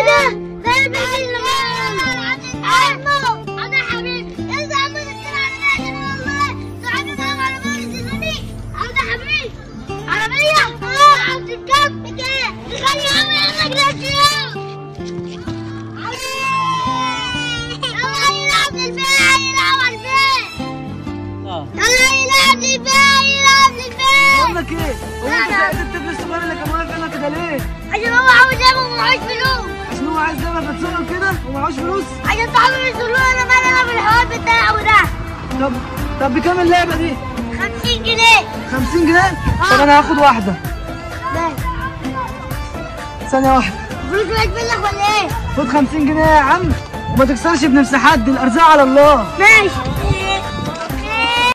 ايه ده؟ ده البيبي اللي عمو انا حبيبي انت عمو تتكلم والله صاحبي معاه عربية تزني عاوز حبيبي عربية اه عاوز تركب بكام؟ خلي عمو يعمل لك يلا يلعب للبيت يلعب على البيت اه يلا يلعب للبيت يلعب للبيت بقول لك ايه هو انت ساعدت الطفل الصغير اللي كان واقف هنا كده ليه؟ عشان هو عاوز يلعب ومعهوش فلوس عشان هو عايز يلعب بتسوق كده ومعهوش فلوس عشان صحابي بيقولوا انا مالي انا بالحوار بتاعه ده طب طب بكام اللعبه دي؟ 50 جنيه 50 جنيه؟ طب انا هاخد واحده ماشي ثانيه واحده فلوس بقت منك ولا ايه؟ خد 50 جنيه يا عم وما تكسرش بنفس حد الارزاق على الله ماشي